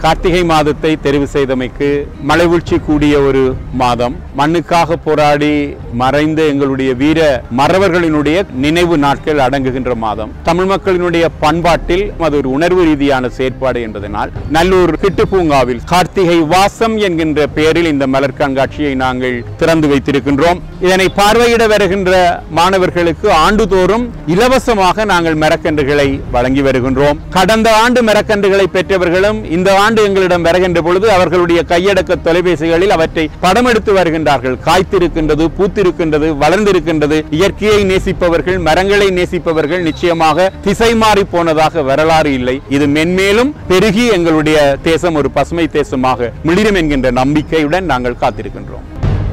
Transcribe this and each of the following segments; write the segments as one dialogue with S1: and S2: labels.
S1: கார்த்திகை மாதத்தை தெரிவு செய்தமைக்கு மலைவீழ்ச்சி கூடிய ஒரு மாதம் மண்ணுக்காக போராடி மறைந்த எங்களுடைய வீர மறவர்களினுடைய நினைவு நாட்கள் அடங்குகின்ற மாதம் தமிழ் மக்களினுடைய பண்பாட்டில் அது ஒரு உணர்வு ரீதியான செயற்பாடு என்பதனால் நல்லூர் கிட்டு பூங்காவில் கார்த்திகை வாசம் என்கின்ற பெயரில் இந்த மலர் கண்காட்சியை நாங்கள் திறந்து வைத்திருக்கின்றோம் இதனை பார்வையிட வருகின்ற மாணவர்களுக்கு ஆண்டுதோறும் இலவசமாக நாங்கள் மரக்கன்றுகளை வழங்கி வருகின்றோம் கடந்த ஆண்டு மரக்கன்றுகளை பெற்றவர்களும் இந்த ஆண்டு எங்களிடம் வருகின்ற பொழுது அவர்களுடைய கையடக்க தொலைபேசிகளில் அவற்றை படம் எடுத்து வருகின்றார்கள் காய்த்திருக்கின்றது பூத்திருக்கின்றது வளர்ந்திருக்கின்றது இயற்கையை நேசிப்பவர்கள் மரங்களை நேசிப்பவர்கள் நிச்சயமாக திசை மாறி போனதாக வரலாறு இல்லை இது மென்மேலும் பெருகி எங்களுடைய தேசம் ஒரு பசுமை தேசமாக மிளிரும் என்கின்ற நம்பிக்கையுடன் நாங்கள் காத்திருக்கின்றோம்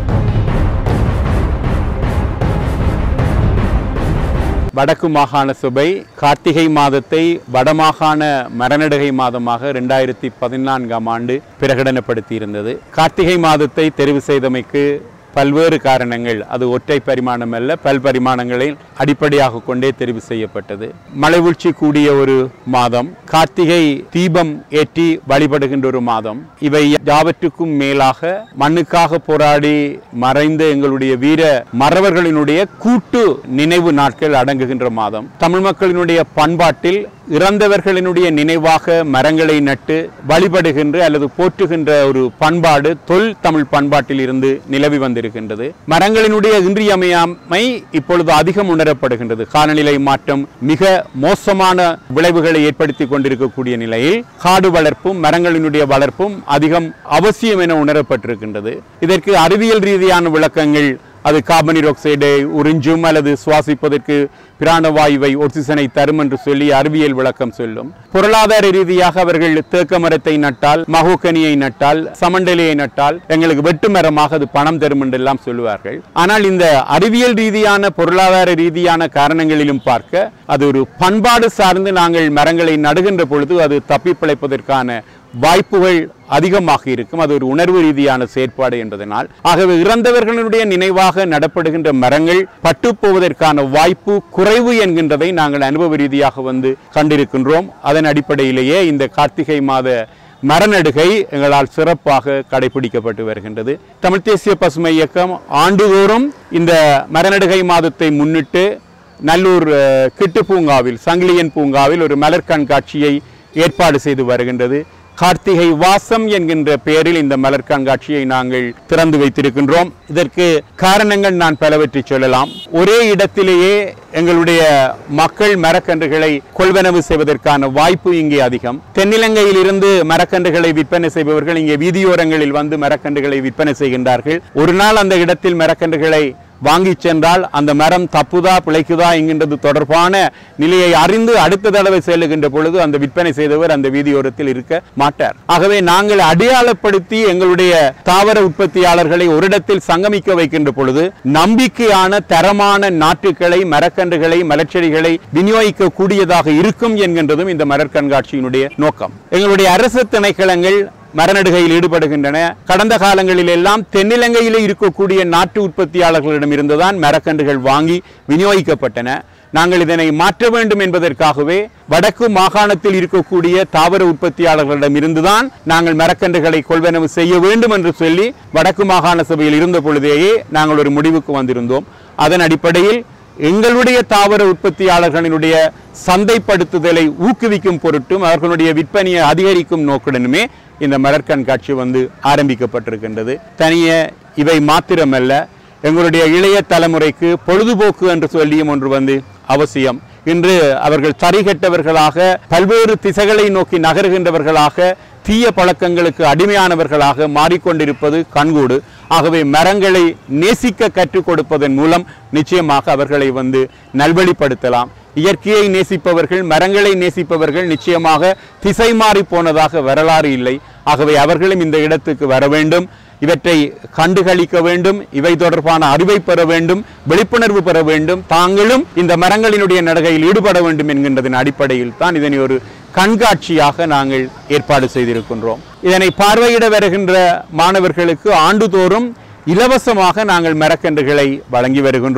S1: வடக்கு மாகாண சபை கார்த்திகை மாதத்தை வடமாகாண மரநடுகை மாதமாக இரண்டாயிரத்தி பதினான்காம் ஆண்டு பிரகடனப்படுத்தி இருந்தது கார்த்திகை மாதத்தை தெரிவு செய்தமைக்கு பல்வேறு காரணங்கள் அது ஒற்றை பரிமாணம் அல்ல பல் பரிமாணங்களை அடிப்படையாக கொண்டே தெரிவு செய்யப்பட்டது மலைவீழ்ச்சி கூடிய ஒரு மாதம் கார்த்திகை தீபம் ஏற்றி வழிபடுகின்ற ஒரு மாதம் இவை யாவற்றுக்கும் மேலாக மண்ணுக்காக போராடி மறைந்த எங்களுடைய வீர மறவர்களினுடைய கூட்டு நினைவு நாட்கள் அடங்குகின்ற மாதம் தமிழ் மக்களினுடைய பண்பாட்டில் இறந்தவர்களினுடைய நினைவாக மரங்களை நட்டு வழிபடுகின்ற அல்லது போற்றுகின்ற ஒரு பண்பாடு தொல் தமிழ் பண்பாட்டில் இருந்து நிலவி வந்திருக்கின்றது மரங்களினுடைய இன்றியமையாமை இப்பொழுது அதிகம் உணரப்படுகின்றது காலநிலை மாற்றம் மிக மோசமான விளைவுகளை ஏற்படுத்தி கொண்டிருக்கக்கூடிய நிலையில் காடு வளர்ப்பும் மரங்களினுடைய வளர்ப்பும் அதிகம் அவசியம் என உணரப்பட்டிருக்கின்றது இதற்கு அறிவியல் ரீதியான விளக்கங்கள் அது கார்பன் ஆக்சைடை உறிஞ்சும் அல்லது சுவாசிப்பதற்கு பிராணவாயுவை ஒக்சிஜனை தரும் என்று சொல்லி அறிவியல் விளக்கம் சொல்லும் பொருளாதார ரீதியாக அவர்கள் தேக்க மரத்தை நட்டால் மகோக்கனியை நட்டால் சமண்டலியை நட்டால் எங்களுக்கு வெட்டு மரமாக அது பணம் தரும் என்றெல்லாம் சொல்லுவார்கள் ஆனால் இந்த அறிவியல் ரீதியான பொருளாதார ரீதியான காரணங்களிலும் பார்க்க அது ஒரு பண்பாடு சார்ந்து நாங்கள் மரங்களை நடுகின்ற பொழுது அது தப்பி பிழைப்பதற்கான வாய்ப்புகள் அதிகமாக இருக்கும் அது ஒரு உணர்வு ரீதியான செயற்பாடு என்பதனால் ஆகவே இறந்தவர்களுடைய நினைவாக நடப்படுகின்ற மரங்கள் பட்டு போவதற்கான வாய்ப்பு குறைவு என்கின்றதை நாங்கள் அனுபவ ரீதியாக வந்து கண்டிருக்கின்றோம் அதன் அடிப்படையிலேயே இந்த கார்த்திகை மாத மரநடுகை எங்களால் சிறப்பாக கடைபிடிக்கப்பட்டு வருகின்றது தமிழ் தேசிய பசுமை இயக்கம் ஆண்டுதோறும் இந்த மரநடுகை மாதத்தை முன்னிட்டு நல்லூர் அஹ், கிட்டு பூங்காவில் சங்கிலியன் பூங்காவில் ஒரு மலர் கண்காட்சியை ஏற்பாடு செய்து வருகின்றது கார்த்திகை வாசம் என்கின்ற பெயரில் இந்த மலர் கண்காட்சியை நாங்கள் திறந்து வைத்திருக்கின்றோம் இதற்கு காரணங்கள் நான் பலவற்றை சொல்லலாம் ஒரே இடத்திலேயே எங்களுடைய மக்கள் மரக்கன்றுகளை கொள்வனவு செய்வதற்கான வாய்ப்பு இங்கே அதிகம் தென்னிலங்கையில் இருந்து மரக்கன்றுகளை விற்பனை செய்பவர்கள் இங்கே வீதியோரங்களில் வந்து மரக்கன்றுகளை விற்பனை செய்கின்றார்கள் ஒரு நாள் அந்த இடத்தில் மரக்கன்றுகளை வாங்கி சென்றால் அந்த மரம் தப்புதா பிழைக்குதா என்கின்றது தொடர்பான நிலையை அறிந்து அடுத்த தடவை செல்லுகின்ற பொழுது அந்த விற்பனை செய்தவர் அந்த வீதியோரத்தில் இருக்க மாட்டார் ஆகவே நாங்கள் அடையாளப்படுத்தி எங்களுடைய தாவர உற்பத்தியாளர்களை ஒரு இடத்தில் சங்கமிக்க வைக்கின்ற பொழுது நம்பிக்கையான தரமான நாற்றுக்களை மரக்கன்றுகளை மலர்ச்செடிகளை விநியோகிக்க கூடியதாக இருக்கும் என்கின்றதும் இந்த மலர் கண்காட்சியினுடைய நோக்கம் எங்களுடைய அரசு திணைக்களங்கள் மரநடுகையில் ஈடுபடுகின்றன கடந்த காலங்களில் எல்லாம் தென்னிலங்கையிலே இருக்கக்கூடிய நாட்டு உற்பத்தியாளர்களிடம் இருந்துதான் மரக்கன்றுகள் வாங்கி விநியோகிக்கப்பட்டன நாங்கள் இதனை மாற்ற வேண்டும் என்பதற்காகவே வடக்கு மாகாணத்தில் இருக்கக்கூடிய தாவர உற்பத்தியாளர்களிடம் இருந்துதான் நாங்கள் மரக்கன்றுகளை கொள்வனவு செய்ய வேண்டும் என்று சொல்லி வடக்கு மாகாண சபையில் இருந்த பொழுதேயே நாங்கள் ஒரு முடிவுக்கு வந்திருந்தோம் அதன் அடிப்படையில் எங்களுடைய தாவர உற்பத்தியாளர்களினுடைய சந்தைப்படுத்துதலை ஊக்குவிக்கும் பொருட்டும் அவர்களுடைய விற்பனையை அதிகரிக்கும் நோக்குடனுமே இந்த மலர் கண்காட்சி வந்து ஆரம்பிக்கப்பட்டிருக்கின்றது தனிய இவை மாத்திரமல்ல எங்களுடைய இளைய தலைமுறைக்கு பொழுதுபோக்கு என்று சொல்லியும் ஒன்று வந்து அவசியம் இன்று அவர்கள் சரிகட்டவர்களாக பல்வேறு திசைகளை நோக்கி நகருகின்றவர்களாக தீய பழக்கங்களுக்கு அடிமையானவர்களாக மாறிக்கொண்டிருப்பது கண்கூடு ஆகவே மரங்களை நேசிக்க கற்றுக் கொடுப்பதன் மூலம் நிச்சயமாக அவர்களை வந்து நல்வழிப்படுத்தலாம் இயற்கையை நேசிப்பவர்கள் மரங்களை நேசிப்பவர்கள் நிச்சயமாக திசை மாறி போனதாக வரலாறு இல்லை ஆகவே அவர்களும் இந்த இடத்துக்கு வர வேண்டும் இவற்றை கண்டுகளிக்க வேண்டும் இவை தொடர்பான அறிவை பெற வேண்டும் விழிப்புணர்வு பெற வேண்டும் தாங்களும் இந்த மரங்களினுடைய நடுகையில் ஈடுபட வேண்டும் என்கின்றதன் அடிப்படையில் தான் இதனை ஒரு கண்காட்சியாக நாங்கள் ஏற்பாடு செய்திருக்கின்றோம் இதனை பார்வையிட வருகின்ற மாணவர்களுக்கு ஆண்டுதோறும் இலவசமாக நாங்கள் மரக்கன்றுகளை வழங்கி வருகின்றோம்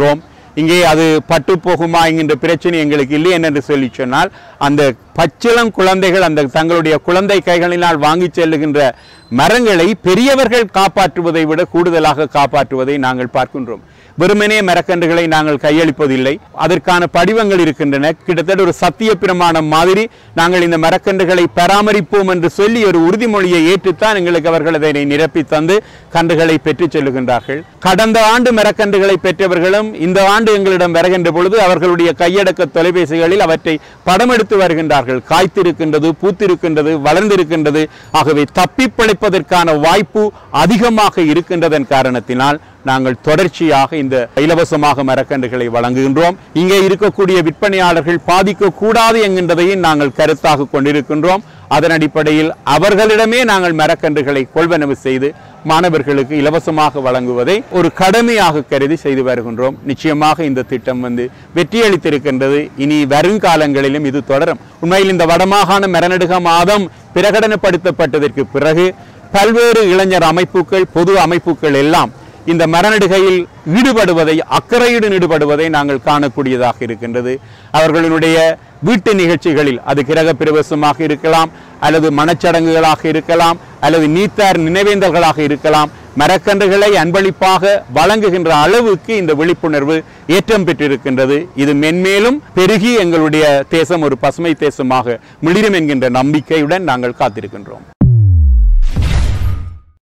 S1: இங்கே அது பட்டு போகுமா என்கின்ற பிரச்சனை எங்களுக்கு இல்லை என்று சொல்லி சொன்னால் அந்த பச்சிளம் குழந்தைகள் அந்த தங்களுடைய குழந்தை கைகளினால் வாங்கி செல்லுகின்ற மரங்களை பெரியவர்கள் காப்பாற்றுவதை விட கூடுதலாக காப்பாற்றுவதை நாங்கள் பார்க்கின்றோம் வெறுமனே மரக்கன்றுகளை நாங்கள் கையளிப்பதில்லை அதற்கான படிவங்கள் இருக்கின்றன கிட்டத்தட்ட ஒரு சத்திய பிரமாணம் மாதிரி நாங்கள் இந்த மரக்கன்றுகளை பராமரிப்போம் என்று சொல்லி ஒரு உறுதிமொழியை ஏற்றுத்தான் எங்களுக்கு அவர்கள் அதனை நிரப்பி தந்து கன்றுகளை பெற்றுச் செல்லுகின்றார்கள் கடந்த ஆண்டு மரக்கன்றுகளை பெற்றவர்களும் இந்த ஆண்டு எங்களிடம் வருகின்ற பொழுது அவர்களுடைய கையடக்க தொலைபேசிகளில் அவற்றை படம் எடுத்து வருகின்றார்கள் காய்த்திருக்கின்றது பூத்திருக்கின்றது வளர்ந்திருக்கின்றது ஆகவே தப்பி பிழைப்பதற்கான வாய்ப்பு அதிகமாக இருக்கின்றதன் காரணத்தினால் நாங்கள் தொடர்ச்சியாக இந்த இலவசமாக மரக்கன்றுகளை வழங்குகின்றோம் இங்கே இருக்கக்கூடிய விற்பனையாளர்கள் பாதிக்க கூடாது என்கின்றதையும் நாங்கள் கருத்தாக கொண்டிருக்கின்றோம் அதன் அடிப்படையில் அவர்களிடமே நாங்கள் மரக்கன்றுகளை கொள்வனவு செய்து மாணவர்களுக்கு இலவசமாக வழங்குவதை ஒரு கடமையாக கருதி செய்து வருகின்றோம் நிச்சயமாக இந்த திட்டம் வந்து வெற்றியளித்திருக்கின்றது இனி வருங்காலங்களிலும் இது தொடரும் உண்மையில் இந்த வடமாகாண மரநடுக மாதம் பிரகடனப்படுத்தப்பட்டதற்கு பிறகு பல்வேறு இளைஞர் அமைப்புகள் பொது அமைப்புகள் எல்லாம் இந்த மரநடுகையில் ஈடுபடுவதை அக்கறையுடன் ஈடுபடுவதை நாங்கள் காணக்கூடியதாக இருக்கின்றது அவர்களுடைய வீட்டு நிகழ்ச்சிகளில் அது கிரக பிரவேசமாக இருக்கலாம் அல்லது மனச்சடங்குகளாக இருக்கலாம் அல்லது நீத்தார் நினைவேந்தல்களாக இருக்கலாம் மரக்கன்றுகளை அன்பளிப்பாக வழங்குகின்ற அளவுக்கு இந்த விழிப்புணர்வு ஏற்றம் பெற்றிருக்கின்றது இது மென்மேலும் பெருகி எங்களுடைய தேசம் ஒரு பசுமை தேசமாக மிளிரும் என்கின்ற நம்பிக்கையுடன் நாங்கள் காத்திருக்கின்றோம்